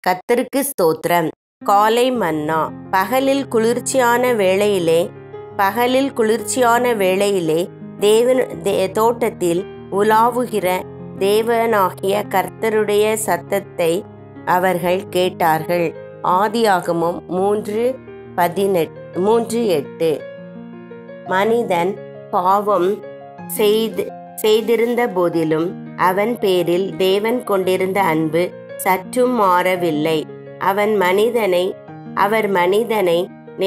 கர்த்தருக்கு ஸ்தோத்திரம் காலை மன்னா பகலில் குளிர்ச்சியான வேளையிலே பகலில் குளிர்ச்சியான வேளையிலே தேவன் தே- தோட்டத்தில் உலாவுகிற தேவனாகிய கர்த்தருடைய சத்தத்தை அவர்கள் கேட்டார்கள் ஆதியாகமம் மூன்று பதினெட் மூன்று எட்டு மனிதன் பாவம் செய்து செய்திருந்த போதிலும் அவன் பேரில் தேவன் கொண்டிருந்த அன்பு சற்றும் மாறவில்லை அவன் மனிதனை அவர் மனிதனை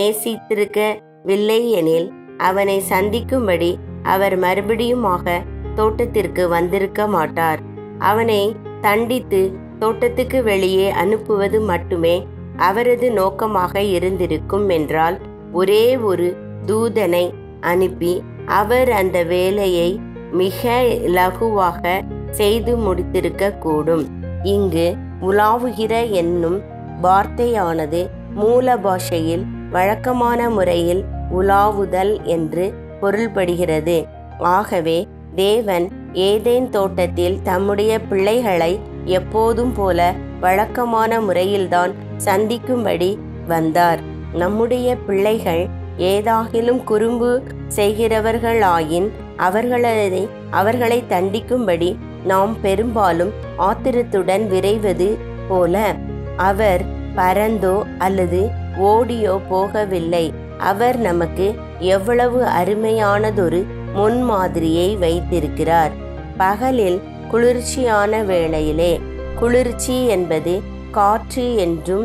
நேசித்திருக்கவில்லை எனில் அவனை சந்திக்கும்படி அவர் மறுபடியுமாக தோட்டத்திற்கு வந்திருக்க மாட்டார் அவனை தண்டித்து தோட்டத்துக்கு வெளியே அனுப்புவது மட்டுமே அவரது நோக்கமாக இருந்திருக்கும் என்றால் ஒரே ஒரு தூதனை அனுப்பி அவர் அந்த வேலையை மிக இலகுவாக செய்து முடித்திருக்க கூடும் இங்கு உலாவுகிற என்னும் வார்த்தையானது மூல பாஷையில் வழக்கமான முறையில் உலாவுதல் என்று பொருள்படுகிறது ஆகவே தேவன் ஏதேன் தோட்டத்தில் தம்முடைய பிள்ளைகளை எப்போதும் போல வழக்கமான முறையில்தான் சந்திக்கும்படி வந்தார் நம்முடைய பிள்ளைகள் ஏதாகிலும் குறும்பு செய்கிறவர்களாயின் அவர்களை அவர்களை தண்டிக்கும்படி நாம் பெரும்பாலும் ஆத்திரத்துடன் விரைவது போல அவர் பறந்தோ அல்லது ஓடியோ போகவில்லை அவர் நமக்கு எவ்வளவு அருமையானதொரு முன்மாதிரியை வைத்திருக்கிறார் பகலில் குளிர்ச்சியான வேளையிலே குளிர்ச்சி என்பது காற்று என்றும்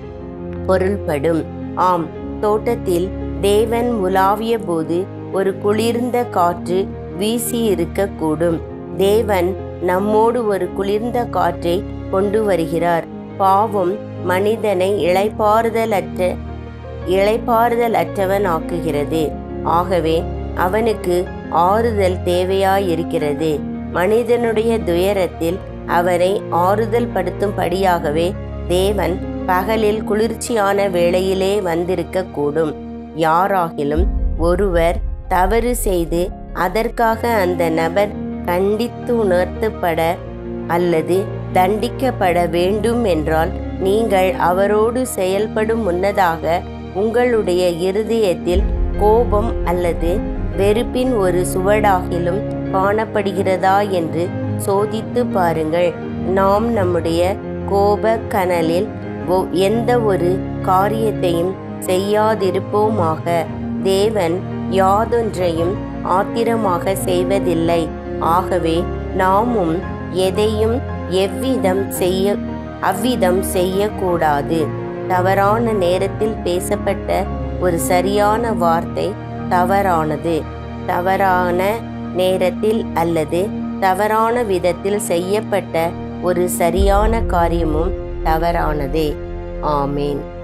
பொருள்படும் ஆம் தோட்டத்தில் தேவன் உலாவிய போது ஒரு குளிர்ந்த காற்று வீசி இருக்கக்கூடும் தேவன் நம்மோடு ஒரு குளிர்ந்த காற்றை கொண்டு வருகிறார் பாவம் மனிதனை இளைப்பாறுதலற்ற இளைப்பாறுதல் அற்றவன் ஆக்குகிறது ஆகவே அவனுக்கு ஆறுதல் தேவையாயிருக்கிறது மனிதனுடைய துயரத்தில் அவரை ஆறுதல் படுத்தும்படியாகவே தேவன் பகலில் குளிர்ச்சியான வேளையிலே வந்திருக்க கூடும் யாராகிலும் ஒருவர் தவறு செய்து அதற்காக அந்த நபர் கண்டித்து உணர்த்தப்பட அல்லது தண்டிக்கப்பட வேண்டும் என்றால் நீங்கள் அவரோடு செயல்படும் முன்னதாக உங்களுடைய இருதயத்தில் கோபம் அல்லது வெறுப்பின் ஒரு சுவடாகிலும் காணப்படுகிறதா என்று சோதித்து பாருங்கள் நாம் நம்முடைய கோப கனலில் ஒ- எந்த ஒரு காரியத்தையும் செய்யாதிருப்போமாக தேவன் யாதொன்றையும் ஆத்திரமாக செய்வதில்லை ஆகவே நாமும் எதையும் எவ்விதம் செய்ய அவ்விதம் செய்யக்கூடாது தவறான நேரத்தில் பேசப்பட்ட ஒரு சரியான வார்த்தை தவறானது தவறான நேரத்தில் அல்லது தவறான விதத்தில் செய்யப்பட்ட ஒரு சரியான காரியமும் தவறானதே ஆமேன்